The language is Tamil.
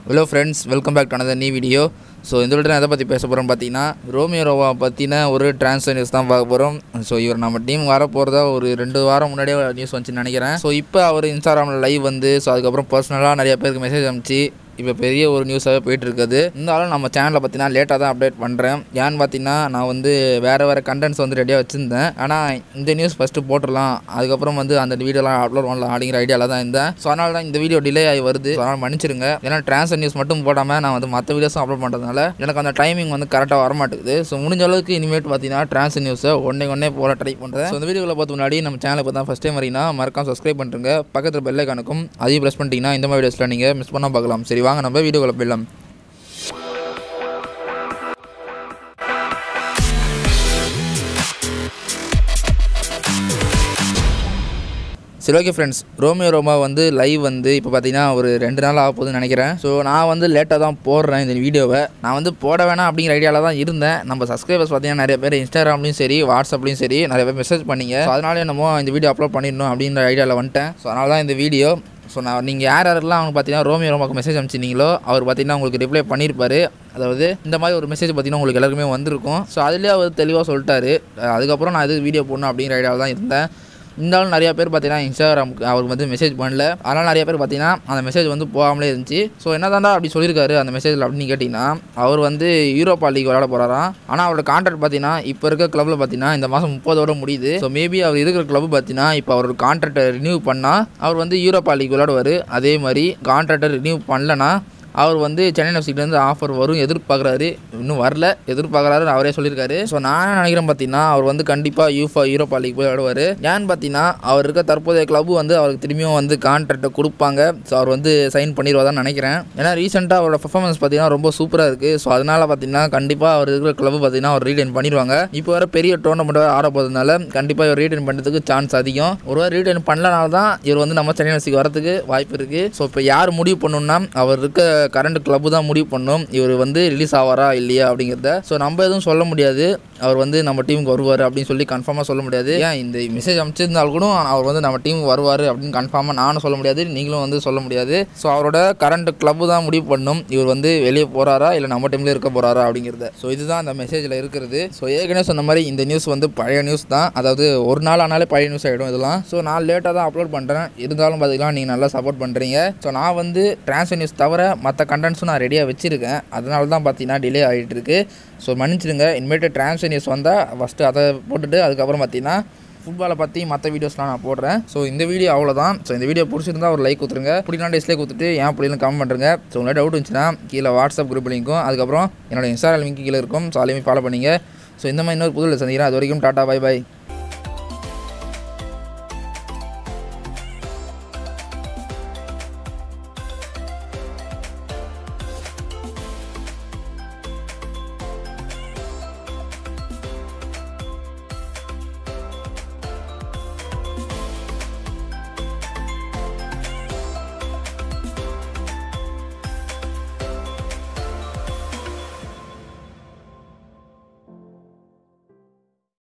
hello friends welcome back to another new video so இந்த வீடியோ நான் எதை பற்றி பேச போகிறோம் பார்த்தீங்கன்னா ரோமியோ ரோவா பற்றின ஒரு ட்ரான்ஸ்ஃபர் நியூஸ் தான் பார்க்க போகிறோம் ஸோ இவர் நம்ம டீம் வர போகிறதா ஒரு ரெண்டு வாரம் முன்னாடியே நியூஸ் வந்துச்சுன்னு நினைக்கிறேன் ஸோ இப்போ அவர் இன்ஸ்டாகிராமில் லைவ் வந்து ஸோ அதுக்கப்புறம் பர்சனலாக நிறைய பேருக்கு மெசேஜ் அனுப்பிச்சு இப்போ பெரிய ஒரு நியூஸாகவே போயிட்டு இருக்குது இருந்தாலும் நம்ம சேனலில் பார்த்தீங்கன்னா லேட்டாக தான் அப்டேட் பண்ணுறேன் ஏன்னு பார்த்தீங்கன்னா நான் வந்து வேறு வேறு கண்டென்ட்ஸ் வந்து ரெடியாக வச்சுருந்தேன் ஆனால் இந்த நியூஸ் ஃபஸ்ட்டு போட்டுடலாம் அதுக்கப்புறம் வந்து அந்த வீடியோலாம் அப்லோட் பண்ணலாம் அப்படிங்கிற ஐடியாவில் தான் இருந்தேன் ஸோ அதனால தான் இந்த வீடியோ டிலே ஆகி வருது ஸோ அதனால் மன்னிச்சிருங்க ஏன்னா ட்ரான்ஸ்ஃபர் நியூஸ் மட்டும் போடாமல் நான் வந்து மற்ற வீடியோஸும் அப்லோட் பண்ணுறதுனால எனக்கு அந்த டைமிங் வந்து கரெக்டாக வர மாட்டேங்குது ஸோ முடிஞ்ச அளவுக்கு இனிமேட் பார்த்தீங்கன்னா ட்ரான்ஸ்ஃபர் நியூஸை ஒன்றே ஒன்றே போல ட்ரை பண்ணுறேன் ஸோ இந்த வீடியோவில் பார்த்து முன்னாடி நம்ம சேனலுக்கு தான் ஃபஸ்ட் டைம் வரீங்கன்னா மறக்காம சப்ஸ்கிரைப் பண்ணுறங்க பக்கத்தில் பெல் ஐக்கானுக்கும் அதையும் ப்ரெஸ் பண்ணிட்டீங்கன்னா இந்த மாதிரி வீடியோஸில் நீங்கள் மிஸ் பண்ணால் பார்க்கலாம் சரி வாங்க நம்ம வீடியோக்குள்ள போயிடலாம் சரி ஓகே ஃப்ரெண்ட்ஸ் ரோமியோ ரோமா வந்து லைவ் வந்து இப்போ பார்த்தீங்கன்னா ஒரு ரெண்டு நாள் ஆக போகுதுன்னு நினைக்கிறேன் ஸோ நான் வந்து லேட்டாக தான் போடுறேன் இந்த வீடியோவை நான் வந்து போட வேணாம் அப்படிங்கிற ஐடியாவில் தான் இருந்தேன் நம்ம சப்ஸ்கிரைபர்ஸ் பார்த்தீங்கன்னா நிறைய பேர் இன்ஸ்டாகிராம்லையும் சரி வாட்ஸ்அப்லையும் சரி நிறைய பேர் மெசேஜ் பண்ணீங்க ஸோ அதனால என்னமோ இந்த வீடியோ அப்லோட் பண்ணிடணும் அப்படின்ற ஐடியாவில் வந்துட்டேன் ஸோ அதனால தான் இந்த வீடியோ ஸோ நான் நீங்கள் யார் யாரெல்லாம் அவங்க பார்த்தீங்கன்னா ரோமியோ ரோமாக்கு மெசேஜ் அனுப்பிச்சிருந்தீங்களோ அவர் பார்த்தீங்கன்னா உங்களுக்கு ரிப்ளை பண்ணியிருப்பாரு அதாவது இந்த மாதிரி ஒரு மெசேஜ் பார்த்தீங்கன்னா உங்களுக்கு எல்லாருக்குமே வந்திருக்கும் ஸோ அதுலேயே அவர் தெளிவாக சொல்லிட்டாரு அஹ் அதுக்கப்புறம் நான் இது வீடியோ போடணும் அப்படிங்கிற ஐடியாவில் தான் இருந்தேன் இருந்தாலும் நிறைய பேர் பார்த்தீங்கன்னா இன்ஸ்டாகிராமுக்கு அவருக்கு வந்து மெசேஜ் பண்ணல அதனால் நிறைய பேர் பார்த்தீங்கன்னா அந்த மெசேஜ் வந்து போகாமலே இருந்துச்சு ஸோ என்ன தாண்டா அப்படி சொல்லியிருக்காரு அந்த மெசேஜில் அப்படின்னு கேட்டிங்கன்னா அவர் வந்து யூரோப்பா லீக் விளையாட போகிறாராம் ஆனால் அவரோட கான்ட்ராக்ட் பார்த்தீங்கன்னா இப்போ இருக்க கிளப்பில் பார்த்தீங்கன்னா இந்த மாதம் முப்பதோட முடியுது ஸோ மேபி அவர் இருக்கிற கிளப் பார்த்தீங்கன்னா இப்போ அவரோட கான்ட்ராக்டை ரினியூ பண்ணால் அவர் வந்து யூரோப்பா லீக் விளையாடுவார் அதே மாதிரி கான்ட்ராக்டை ரினியூ பண்ணலன்னா அவர் வந்து சென்னை எஃப்சிலேருந்து ஆஃபர் வரும் எதிர்பார்க்குறாரு இன்னும் வரல எதிர்பார்க்குறாரு அவரே சொல்லியிருக்காரு ஸோ நான் நினைக்கிறேன் பார்த்தீங்கன்னா அவர் வந்து கண்டிப்பாக யூஃபா யூரோப்பா லீக் போய் விளையாடுவார் ஏன்னு பார்த்தீங்கன்னா அவர் இருக்க தற்போதைய கிளப்பு வந்து அவருக்கு திரும்பியும் வந்து கான்ட்ராக்டை கொடுப்பாங்க ஸோ அவர் வந்து சைன் பண்ணிடுவாதான் நினைக்கிறேன் ஏன்னா ரீசெண்டாக அவரோட பர்ஃபார்மன்ஸ் பார்த்தீங்கன்னா ரொம்ப சூப்பராக இருக்குது ஸோ அதனால் பார்த்தீங்கன்னா கண்டிப்பாக அவர் இருக்கிற கிளப்பு பார்த்தீங்கன்னா அவர் ரீடைன் பண்ணிடுவாங்க இப்போ வர பெரிய டோர்னமெண்ட் ஆட போகிறதுனால கண்டிப்பாக இவர் ரீடைன் பண்ணுறதுக்கு சான்ஸ் அதிகம் ஒருவேளை ரீடைன் பண்ணலனால தான் இவர் வந்து நம்ம சென்னை எஃப்சிக்கு வரதுக்கு வாய்ப்பு இருக்குது ஸோ இப்போ யார் முடிவு பண்ணணும்னா அவர் இருக்க கரண்ட் கிளப்பு தான் முடிவு பண்ணும் இவர் வந்து ரிலீஸ் ஆவாரா இல்லையா அப்படிங்கிறத ஸோ நம்ம எதுவும் சொல்ல முடியாது அவர் வந்து நம்ம டீமுக்கு வருவார் அப்படின்னு சொல்லி கன்ஃபார்மாக சொல்ல முடியாது ஏன் இந்த மெசேஜ் அமைச்சிருந்தால் கூட அவர் வந்து நம்ம டீமுக்கு வருவார் அப்படின்னு கன்ஃபார்மாக நானும் சொல்ல முடியாது நீங்களும் வந்து சொல்ல முடியாது ஸோ அவரோட கரண்ட் கிளப்பு தான் முடிவு பண்ணும் இவர் வந்து வெளியே போகிறாரா இல்லை நம்ம டீம்லேயே இருக்க போகிறாரா அப்படிங்கிறத ஸோ இதுதான் அந்த மெசேஜில் இருக்கிறது ஸோ ஏற்கனவே சொன்ன மாதிரி இந்த நியூஸ் வந்து பழைய நியூஸ் தான் அதாவது ஒரு நாள் ஆனாலே பழைய நியூஸ் ஆகிடும் இதெல்லாம் ஸோ நான் லேட்டாக தான் அப்லோட் பண்ணுறேன் இருந்தாலும் பார்த்தீங்கன்னா நீங்கள் நல்லா சப்போர்ட் பண்ணுறீங்க ஸோ நான் வந்து ட்ரான்ஸ்ஃபர் நியூஸ் தவிர மற்ற கண்டென்ட்ஸும் நான் ரெடியாக வச்சுருக்கேன் அதனால தான் பார்த்தீங்கன்னா டிலே ஆகிட்டு இருக்கு ஸோ மன்னிச்சிடுங்க இனிமேட்டு ட்ரான்ஸ்ஃபர் நியூஸ் வந்தால் ஃபஸ்ட்டு அதை போட்டுட்டு அதுக்கப்புறம் பார்த்தீங்கன்னா ஃபுட்பாலை பற்றி மற்ற வீடியோஸ்லாம் நான் போடுறேன் ஸோ இந்த வீடியோ அவ்வளோதான் ஸோ இந்த வீடியோ பிடிச்சிருந்தா ஒரு லைக் கொடுத்துருங்க பிடிக்கலாம் டிஸ்லைக் கொடுத்துட்டு ஏன் பிடிக்கலாம் கமெண்ட் பண்ணுறங்க ஸோ உங்களுக்கு டவுட் இருந்துச்சுன்னா கீழே வாட்ஸ்அப் குரூப் லிங்க்கும் அதுக்கப்புறம் என்னோட இன்ஸ்டாகிராம் லிங்க் கீழே இருக்கும் ஸோ அதையுமே ஃபாலோ பண்ணிங்க ஸோ இந்த மாதிரி இன்னொரு புதுல சந்திக்கிறேன் அது வரைக்கும் டாட்டா பை பை